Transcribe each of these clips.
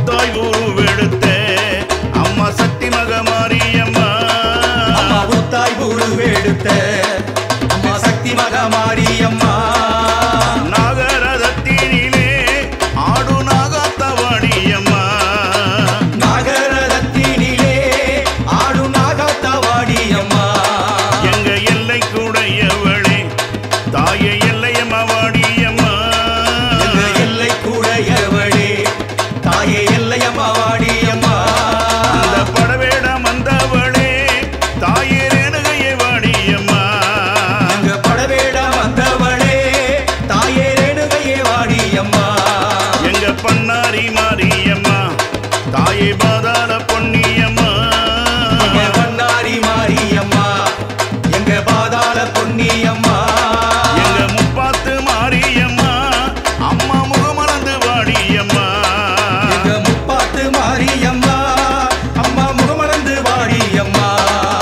புத்தாய் உருவெடுத்த அம்மா சக்தி மகமாரியம்மா அம்மா புத்தாய் உருவெடுத்த அம்மா சக்தி மகமாரியம்மா நாகரதத்தினிலே ஆடு நாகாத்தவாணியம்மா நாகரத்தினிலே ஆடும் நாகாத்தவாடியம்மா எங்க எல்லை கூடையவளே தாயே எல்லையம்மா வாடியம்மா எங்க எல்லை கூடையவளே தாயே எல்லையம்மா வாடியம்மா அந்த படவேடம் வந்தவளே தாயே ரேணுகையே வாடியம்மா அங்க படவேடம் வந்தவளே தாயே ரேணுகையே வாடியம்மா எங்க பண்ணாரி மாரியம்மா தாயே பாதாள பொன்னியம்மா எங்க பண்ணாரி மாரியம்மா எங்க பாதாள பொன்னியம்மா எங்க முப்பாத்து மாரியம்மா அம்மா முகமலர்ந்து வாடியம்மா எங்க முப்பாத்து மாரியம்மா அம்மா முகமலர்ந்து வாடியம்மா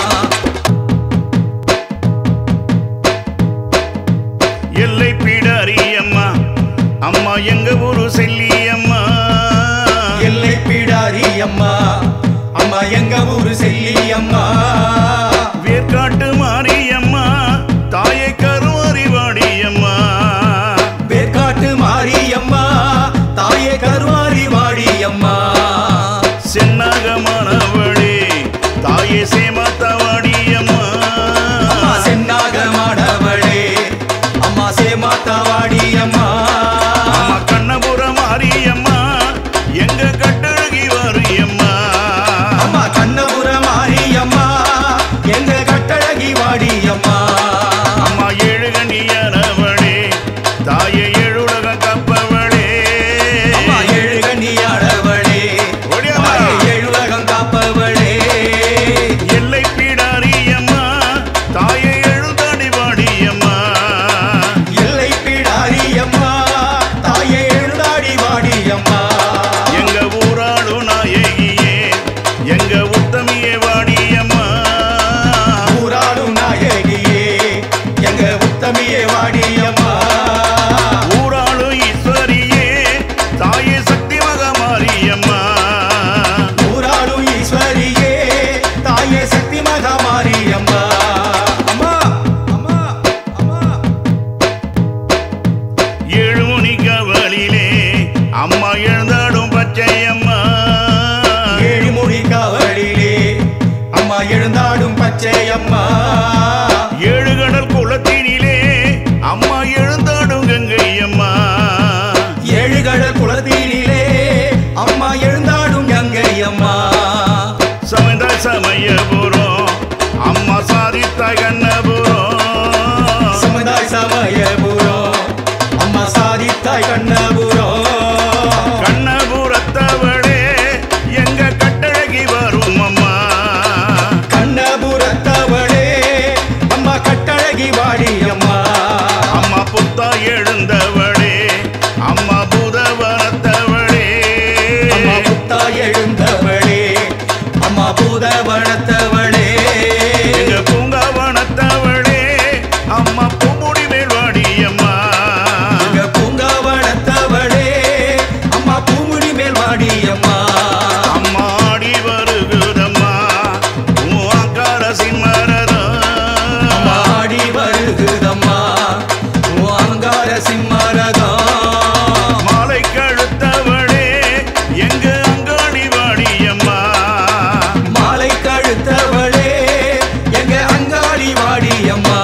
எல்லை பீடாரியம்மா அம்மா எங்க ஊரு செல்லியம்மா எல்லை பீடாரி அம்மா அம்மா எங்க ஊரு செல்லியம்மா வேர்க்காட்டு மாரியம்மா தாயை கருவாரி வாடியம்மா வேர்க்காட்டு மாரியம்மா தாயே கருவாரி வாடியம்மா சென்னாகமானவளே தாயே சேமாத்தா வாடியம்மா அம்மா சென்னாக மாடவளே அம்மா சேமாத்தா வாடியம்மா அம்மா கண்ணபுர மாரியம்மா எங்க கட்டழகி வாரியம்மா அம்மா கண்ணபுர மாரியம்மா எங்க கட்டழகி வாடியம்மா அம்மா ஏழு கண்ணியானவளே தாயே ஏழுலகம் காப்பவளே அம்மா ஏழு கண்ணியாடவளே ஓடியாம்மா. தாயே ஏழுலகம் காப்பவளே எல்லை பீடாரியம்மா தாயே எழுந்தாடி வாடியம்மா எல்லை பீடாரி அம்மா தாயே எழுதாடி வாடியம்மா எங்க ஊராளு நாயகியே எங்க உத்தமியே வாடியம்மா ஊராடும் நாயகியே எங்க உத்தமியே வாடியம்மா ஊராளு ஈஸ்வரியே தாயே சக்தி மகமாரியம்மா ஊராடும் ஈஸ்வரியே தாயே சக்தி மகா மாரியம்மா அம்மா அம்மா அம்மா ஏழு மணி கவலிலே அம்மா எழுந்தாடும் பச்சையம்மா ஏழு மொழி காவலிலே அம்மா எழுந்தாடும் பச்சை அம்மா ஏழு கடல் குளத்தினிலே அம்மா எழுந்தாடும் கங்கையம்மா ஏழு கடல் குளத்தினிலே அம்மா எழுந்தாடும் கங்கை அம்மா சமைந்த சமயபுரம் அம்மா சாதித்தாய் கண்ணபுரம் சமுதாய் சமயபுரம் அம்மா சாதித்தாய் கண்ணபுரம் கண்ணபுரத்தவளே எங்க கட்டழகி வரும் அம்மா கண்ணபுரத்தவளே அம்மா கட்டழகி வாடி அம்மா அம்மா புத்தா எழுந்தவளே அம்மா பூதவனத்தவளே அம்மா புத்தா எழுந்தவளே அம்மா பூதவனத்தவளே எங்க பூங்காவனத்தவளே அம்மா பூமுடி மேல்வாடி அம்மா எங்க பூங்காவனத்தவளே அம்மா பூமுடி மேல் வாடி அம்மா அம்மா ஆடி வருகுதம்மா உங்கார சிம்மரதம் அம்மா ஆடி வருகுதம்மா உன் அலங்கார சிம்மரகம் மாலை கழுத்தவளே எங்க அங்காடி வாடி அம்மா மாலை கழுத்தவளே எங்க அங்காளி வாடி அம்மா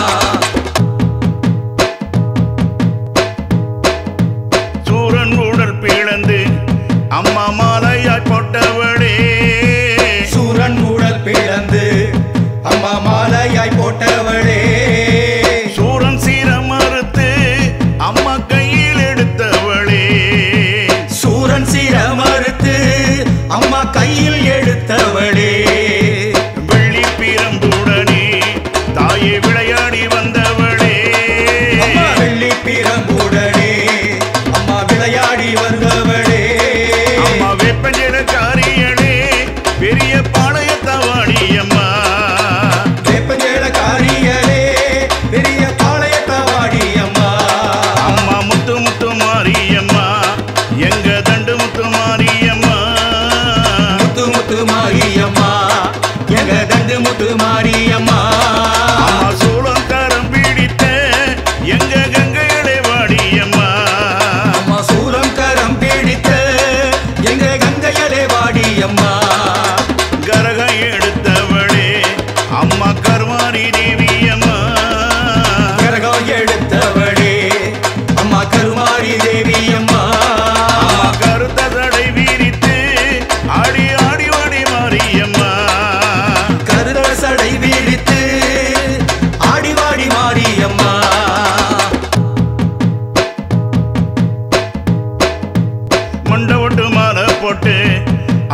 சூரன் உடல் பிளந்து அம்மா மாலையாய் போட்டவளே சூரன் உடல் பிளந்து அம்மா மாலையாய் போட்டவளே சூரன் சீரம் மறுத்து அம்மா கையில் எடுத்தவளே சூரன் சிர மறுத்து அம்மா கையில் எடுத்தவளே வெள்ளி பிரம்புடனே தாயே விளையாடி வந்தவளே அம்மா வெள்ளி பிரம்புடனே அம்மா விளையாடி வருபவளே அம்மா வேப்பஞ்சன காரியளே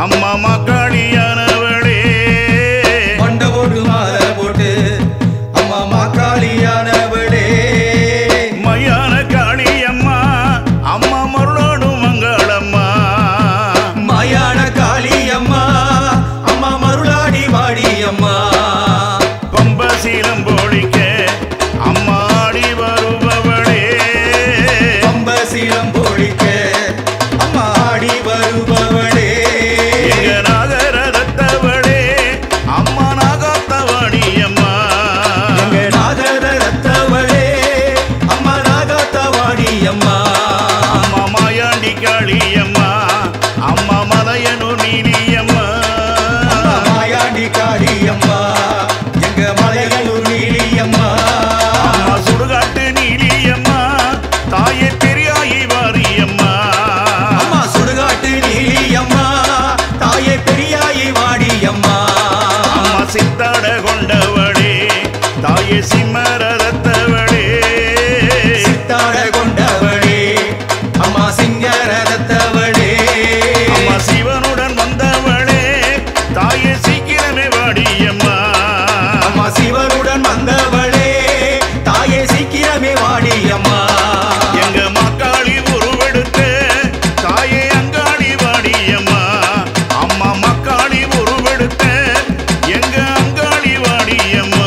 அம்மா மக்காளியானவளே மண்ட போட்டு மாலை போட்டு அம்மா மாக்காளியானவளே மையான காளியம்மா அம்மா மருளோடு மங்களம்மா மாயான காளியம்மா அம்மா மருளாடி வாடியம்மா பம்பசீலம் போழிக்க அம்மா ஆடி வருபவளே பம்ப சீலம் பொழிக்க அம்மா ஆடி வருபவளே எங்க நாகரதத்தவளே அம்மா நாகாத்தவாணி அம்மா எங்க நாகர ரத்தவளே அம்மா நாகாத்த வாடியம்மா அம்மா மாயாண்டி காளியம்மா அம்மா மலையனூர் நீலியம்மா அம்மா மாயாண்டி காளியம்மா எங்க மலையலூர் நீலியம்மா அம்மா சுடுகாட்டு நீலியம்மா தாயே பெரியாயி வாரியம்மா அம்மா சுடுகாட்டு நீலியம்மா தாயே பெரியாயி வாடியம்மா அம்மா சித்தாட கொண்டவளே தாயே சிம்மரதத்தவளே சித்தாட கொண்டவளே அம்மா சிங்கர ரத்தவளே அம்மா சிவனுடன் வந்தவளே தாயே சீக்கிரமே வாடியம்மா அம்மா சிவனுடன் வந்தவளே தாயே சீக்கிரமே வாடியம்மா எங்க மக்காளி உருவெடுத்து தாயே அங்காளி வாடியம்மா அம்மா மக்காளி உருவெடுத்து எங்க அங்காளி வாடியம்மா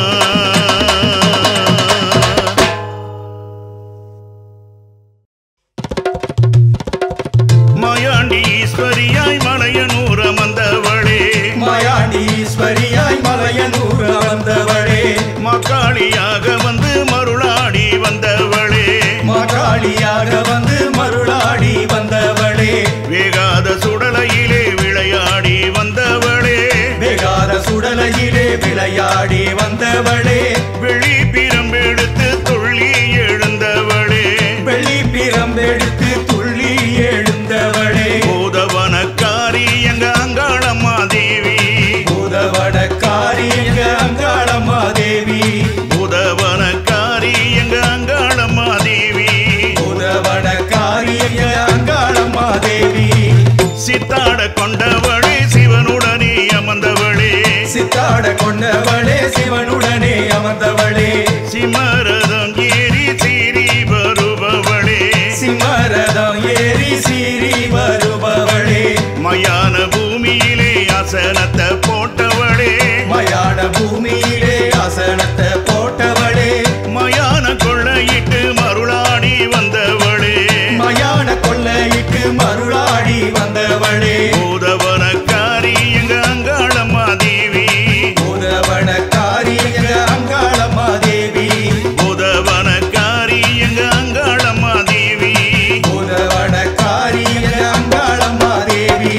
மாயாண்டி ஈஸ்வரியாய் மலையனூர் அமர்ந்தவளே மாயாண்டீஸ்வரியாய் மலையனூர் வந்தவளே மக்காளியாக வந்து மருளாடி வந்தவளே மாகாளியாக வந்து மருளாடி வந்தவளே வேகாத சுடலையிலே விளையாடி வந்தவளே வேகாத சுடலையிலே விளையாடி வந்தவளே வெளி பிரம்பெடுத்து துள்ளி எழுந்தவளே வெள்ளி பிரம்பெடுத்து துள்ளி எழுந்தவளே பூதவனக்காரி எங்க அங்காளம்மா தேவி பூதவடக்காரி எங்க அங்காளம்மா தேவி பூதவனக்காரி எங்க அங்காளம்மா தேவி பூதவடக்காரி எங்க அங்காளம்மா தேவி சித்தாட கொண்டவளே சிவனுடனே அமர்ந்தவளே சித்தாட கொண்டவளே சிவனுடனே அமர்ந்தவளே சிமரதம் ஏறி சீறி வருபவளே சிம்மரதம் ஏறி சீறி வருபவளே மயான பூமியிலே அசனத்தை போட்டவளே மயான பூமியிலே ஆசனத்தை போட்டவளே மயான கொள்ளையிட்டு மருளாடி வந்தவளே மயான கொள்ளையிட்டு மருளாடி வந்தவளே பூதவனக்காரி எங்க அங்காளம்மா தேவி பூதவனக்காரி எங்க அங்காளம்மா தேவி பூதவனக்காரி எங்க அங்காளம்மா தேவி பூதவனக்காரி எங்க அங்காளம்மா தேவி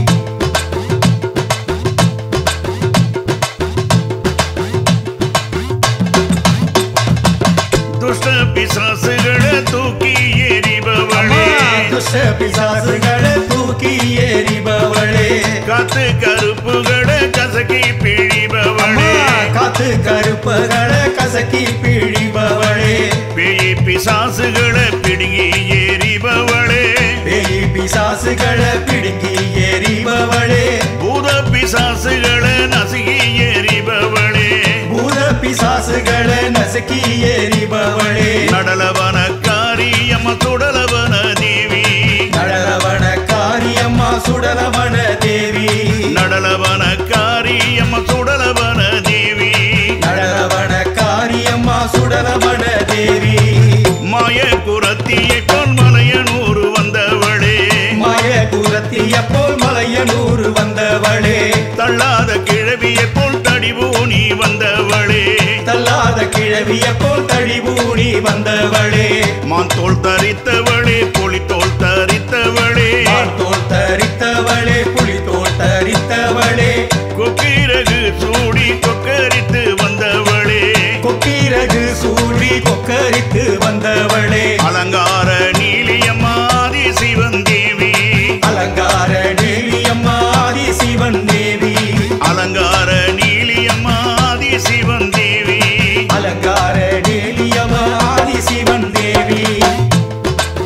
துஷ்ட பிசாசுகளை தூக்கி எறிபவளே துஷ்ட பிசாசுகளை தூக்கி எறிபவளே காத்து கருப்புகளை கசக்கி பிழிபவளே காத்து கருப்பகளை கசக்கி பிழிபவளே பேய் பிசாசுகளை பிடுங்கி எறிபவளே பேய் பிசாசுகளை பிடுங்கி எறிபவளே பூத பிசாசுகளை நசுகி எறிபவளே பூத பிசாசுகளை நசுக்கி எறிபவளே நடலவன காரியம்ம சுடலவன தேவி நடலவன காரியம்மா சுடலவன தேவி நடலவன காரியம்ம சுடலவன தேவி நடலவன காரியம்மா சுடலவன தேவி மாய குரத்தியை பொன் மலையனூர் வந்தவளே மாய குரத்திய போல் மலையனூர் வந்தவளே தள்ளாத கிழவியை போல் தடிபூனி வந்தவளே தள்ளாத கிழவிய போல் தழிபூணி வந்தவளே மான் தோல் தரித்தவளே புலித்தோல் தரித்தவளே தோல் தரித்தவளே புலி தோல் தரித்தவளே கொக்கிரகு சூடி கொக்கரித்து வந்தவளே கொக்கிரகு சூடி கொக்கரித்து வந்தவளே அலங்கார நீலியம்மாதி சிவன் தேவி அலங்கார தேவியம்மாதி சிவன் தேவி அலங்கார நீலியம்மாதி சிவன் தேவி அலங்கார தேவியம்மாதி சிவன் தேவி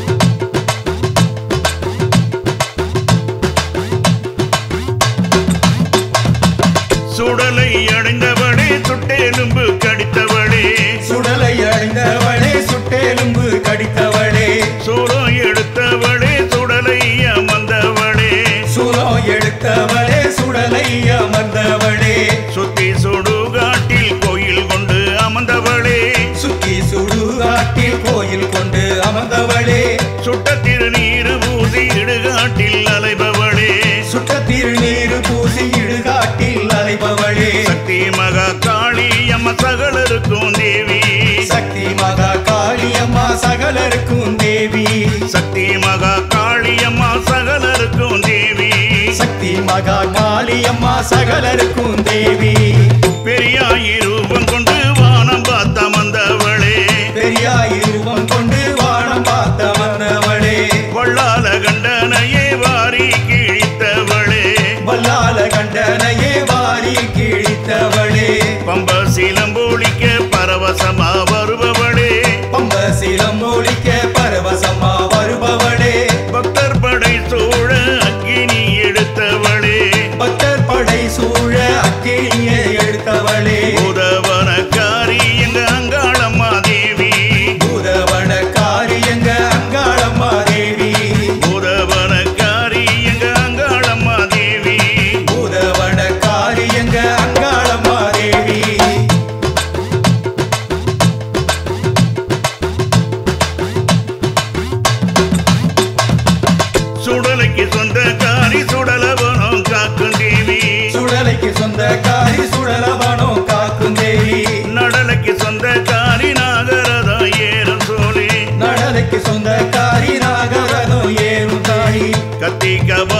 வந்தவளே சுடலை அமர்ந்தவளே சுத்தி சுடுகாட்டில் கோயில் கொண்டு அமர்ந்தவளே சுத்தி சுடுகாட்டில் கோயில் கொண்டு அமர்ந்தவளே சுட்ட திருநீரு பூசி இடுகாட்டில் அலைபவளே சுட்ட திருநீரு பூசி இடுகாட்டில் அலைபவளே சக்தி மகா காளி அம்ம சகலருக்கும் தேவி சக்தி மகா காளியம்மா சகலருக்கும் தேவி சக்தி மகா காளி அம்மா சகலருக்கும் தேவி சக்தி மகா காளியம்மா சகலருக்கும் தேவி பெரியாயி ரூபம் கொண்டு வானம் பார்த்த மந்தவளே பெரியாய் ரூபம் கொண்டு வானம் பார்த்த வந்தவளே கொள்ளால கண்டனையே வாரி கிழித்தவளே வல்லால கண்டனையே வாரி கிழித்தவளே பம்ப சீலம்பொழிக்க பரவசமா வருபவளே பம்ப சீலம் ஒழிக்க பரவசமா வருபவளே பக்தர் படை சூழ அக்கினி எடுத்தவளே பக்தர் படை சூழ அக்கினியை எடுத்தவளே உதவனக்காரி எங்க அங்காளம்மா தேவி பூதவன காரியங்க அங்காளம்மா தேவி உதவனக்காரி எங்க அங்காளம்மா தேவி பூதவன காரியங்க அங்காளம்மா தேவி சுடலைக்கு சொந்தக்காரி சுடலவனம் காக்கும் தேவி சுடலைக்கு சொந்த காரி சுடலவனோ காக்கும் தேவி நடலைக்கு சொந்தக்காரி நாகரதா ஏறும் சோழி நடலைக்கு சொந்த காரி நாகரதோ ஏறும் தாயி கத்தி கபா